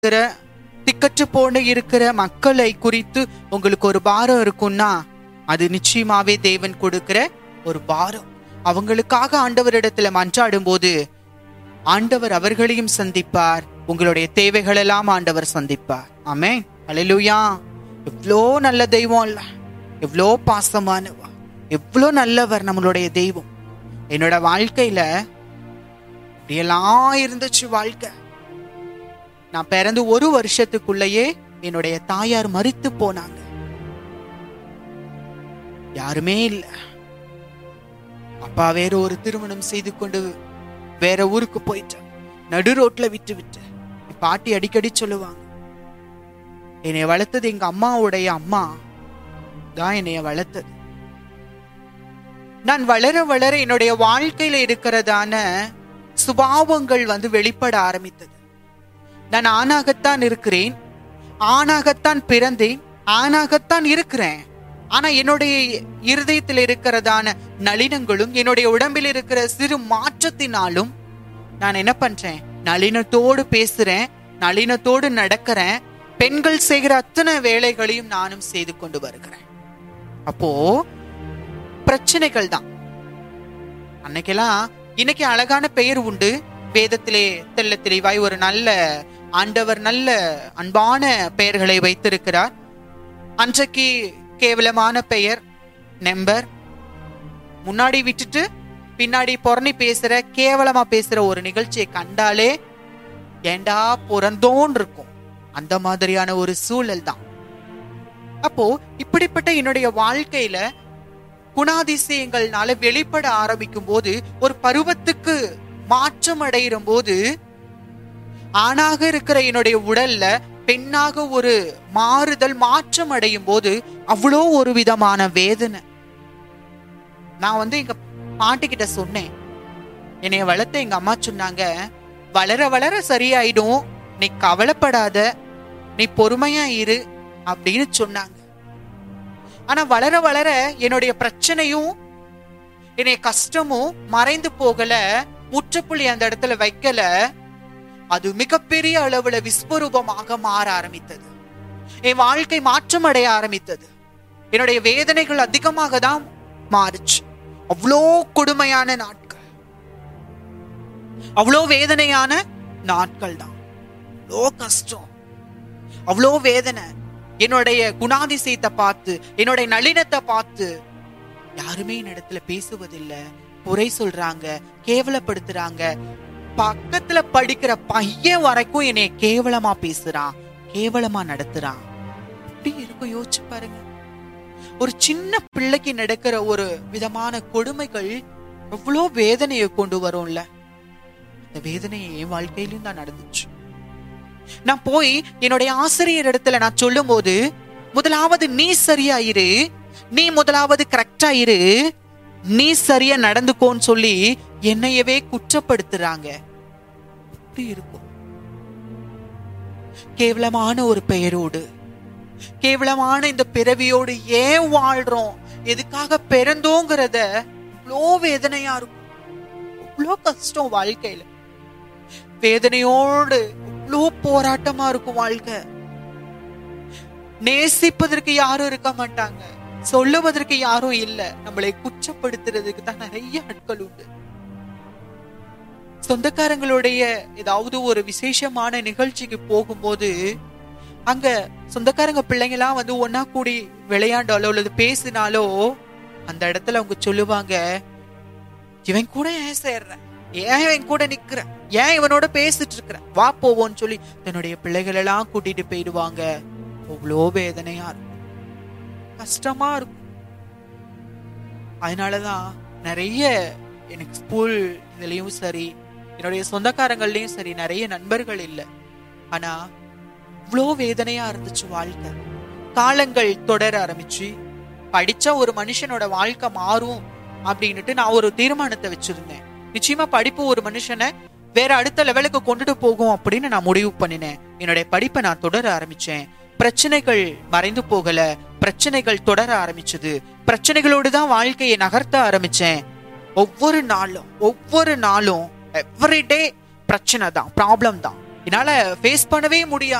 இருக்கிற திக்கற்று போன இருக்கிற மக்களை குறித்து உங்களுக்கு ஒரு பாரம் இருக்கும்னா அது நிச்சயமாவே தேவன் கொடுக்கிற ஒரு பாரம் அவங்களுக்காக ஆண்டவரிடத்துல மன்றாடும் போது ஆண்டவர் அவர்களையும் சந்திப்பார் உங்களுடைய தேவைகள் எல்லாம் ஆண்டவர் சந்திப்பார் ஆமே அலையிலுயா எவ்வளோ நல்ல தெய்வம் இல்ல எவ்வளோ பாசமானவா எவ்வளோ நல்லவர் நம்மளுடைய தெய்வம் என்னோட வாழ்க்கையில இப்படியெல்லாம் இருந்துச்சு வாழ்க்கை நான் பிறந்து ஒரு வருஷத்துக்குள்ளேயே என்னுடைய தாயார் மறித்து போனாங்க யாருமே இல்ல அப்பா வேற ஒரு திருமணம் செய்து கொண்டு வேற ஊருக்கு போயிட்டேன் நடு ரோட்ல விட்டு விட்டு என் பாட்டி அடிக்கடி சொல்லுவாங்க என்னைய வளர்த்தது எங்க அம்மாவுடைய அம்மா தான் என்னைய வளர்த்தது நான் வளர வளர என்னுடைய வாழ்க்கையில இருக்கிறதான சுபாவங்கள் வந்து வெளிப்பட ஆரம்பித்தது நான் ஆணாகத்தான் இருக்கிறேன் ஆணாகத்தான் பிறந்தேன் ஆணாகத்தான் இருக்கிறேன் ஆனா என்னுடைய இருதயத்தில் இருக்கிறதான நளினங்களும் என்னுடைய உடம்பில் இருக்கிற சிறு மாற்றத்தினாலும் நான் என்ன பண்றேன் நளினத்தோடு பேசுறேன் நளினத்தோடு நடக்கிறேன் பெண்கள் செய்கிற அத்தனை வேலைகளையும் நானும் செய்து கொண்டு வருகிறேன் அப்போ பிரச்சனைகள் தான் அன்னைக்கெல்லாம் இன்னைக்கு அழகான பெயர் உண்டு வேதத்திலே தெள்ள தெளிவாய் ஒரு நல்ல ஆண்டவர் நல்ல அன்பான பெயர்களை வைத்திருக்கிறார் அன்றைக்கு கேவலமான பெயர் நம்பர் முன்னாடி விட்டுட்டு பின்னாடி பொறணி பேசுற கேவலமா பேசுற ஒரு நிகழ்ச்சியை கண்டாலே ஏண்டா பிறந்தோன் இருக்கும் அந்த மாதிரியான ஒரு சூழல் தான் அப்போ இப்படிப்பட்ட என்னுடைய வாழ்க்கையில குணாதிசயங்கள்னால வெளிப்பட ஆரம்பிக்கும் போது ஒரு பருவத்துக்கு மாற்றம் அடைகிற போது ஆணாக இருக்கிற என்னுடைய உடல்ல பெண்ணாக ஒரு மாறுதல் மாற்றம் அடையும் போது அவ்வளோ ஒரு விதமான வேதனை நான் வந்து எங்க பாட்டி கிட்ட சொன்னேன் என்னைய வளர்த்த எங்க அம்மா சொன்னாங்க வளர வளர சரியாயிடும் நீ கவலைப்படாத நீ பொறுமையா இரு அப்படின்னு சொன்னாங்க ஆனா வளர வளர என்னுடைய பிரச்சனையும் என்னுடைய கஷ்டமும் மறைந்து போகல முற்றுப்புள்ளி அந்த இடத்துல வைக்கல அது மிகப்பெரிய அளவுல விஸ்வரூபமாக மாற ஆரம்பித்தது என் வாழ்க்கை மாற்றம் அடைய ஆரம்பித்தது என்னுடைய வேதனைகள் அதிகமாக தான் மாறுச்சு அவ்வளோ கொடுமையான நாட்கள் அவ்வளோ வேதனையான நாட்கள் தான் அவ்வளோ கஷ்டம் அவ்வளோ வேதனை என்னுடைய குணாதிசயத்தை பார்த்து என்னுடைய நளினத்தை பார்த்து யாருமே என்னிடத்துல பேசுவதில்லை குறை சொல்றாங்க கேவலப்படுத்துறாங்க பக்கத்துல படிக்கிற பையன் வரைக்கும் என்னைய கேவலமா பேசுறான் கேவலமா நடத்துறான் இப்படி இருக்கும் யோசிச்சு பாருங்க ஒரு சின்ன பிள்ளைக்கு நடக்கிற ஒரு விதமான கொடுமைகள் எவ்வளோ வேதனையை கொண்டு வரும்ல அந்த வேதனை என் வாழ்க்கையிலும் தான் நடந்துச்சு நான் போய் என்னுடைய ஆசிரியர் இடத்துல நான் சொல்லும் போது முதலாவது நீ சரியா இரு நீ முதலாவது கரெக்டா இரு நீ சரியா நடந்துக்கோன்னு சொல்லி என்னையவே குற்றப்படுத்துறாங்க எப்படி இருக்கும் கேவலமான ஒரு பெயரோடு கேவலமான இந்த பிறவியோடு ஏன் வாழ்றோம் எதுக்காக பிறந்தோங்கிறத இவ்வளோ வேதனையா இருக்கும் இவ்வளோ கஷ்டம் வாழ்க்கையில வேதனையோடு இவ்வளோ போராட்டமா இருக்கும் வாழ்க்கை நேசிப்பதற்கு யாரும் இருக்க மாட்டாங்க சொல்லுவதற்கு யாரும் இல்ல நம்மளை குற்றப்படுத்துறதுக்கு தான் நிறைய ஆட்கள் உண்டு சொந்தக்காரங்களுடைய ஏதாவது ஒரு விசேஷமான நிகழ்ச்சிக்கு போகும்போது அங்க சொந்தக்காரங்க பிள்ளைங்களாம் வந்து ஒன்னா கூடி விளையாண்டாலோ அல்லது பேசினாலோ அந்த இடத்துல அவங்க சொல்லுவாங்க இவன் கூட ஏன் சேர்ற ஏன் இவன் கூட நிக்கிற ஏன் இவனோட பேசிட்டு இருக்கிற வா போவோன்னு சொல்லி தன்னுடைய பிள்ளைகள் எல்லாம் கூட்டிட்டு போயிடுவாங்க அவ்வளோ வேதனையா இருக்கும் கஷ்டமா இருக்கும் அதனாலதான் நிறைய எனக்கு ஸ்கூல் இதுலயும் சரி என்னுடைய சொந்தக்காரங்கள்லயும் சரி நிறைய நண்பர்கள் இல்லை ஆனா இவ்வளோ வேதனையா இருந்துச்சு வாழ்க்கை காலங்கள் தொடர ஆரம்பிச்சு படிச்சா ஒரு மனுஷனோட வாழ்க்கை மாறும் அப்படின்னுட்டு நான் ஒரு தீர்மானத்தை வச்சிருந்தேன் நிச்சயமா படிப்பு ஒரு மனுஷனை வேற அடுத்த லெவலுக்கு கொண்டுட்டு போகும் அப்படின்னு நான் முடிவு பண்ணினேன் என்னுடைய படிப்பை நான் தொடர ஆரம்பிச்சேன் பிரச்சனைகள் மறைந்து போகல பிரச்சனைகள் தொடர ஆரம்பிச்சது பிரச்சனைகளோடு தான் வாழ்க்கையை நகர்த்த ஆரம்பிச்சேன் ஒவ்வொரு நாளும் ஒவ்வொரு நாளும் எவ்ரிடே பிரச்சனை தான் ப்ராப்ளம் தான் என்னால ஃபேஸ் பண்ணவே முடியாது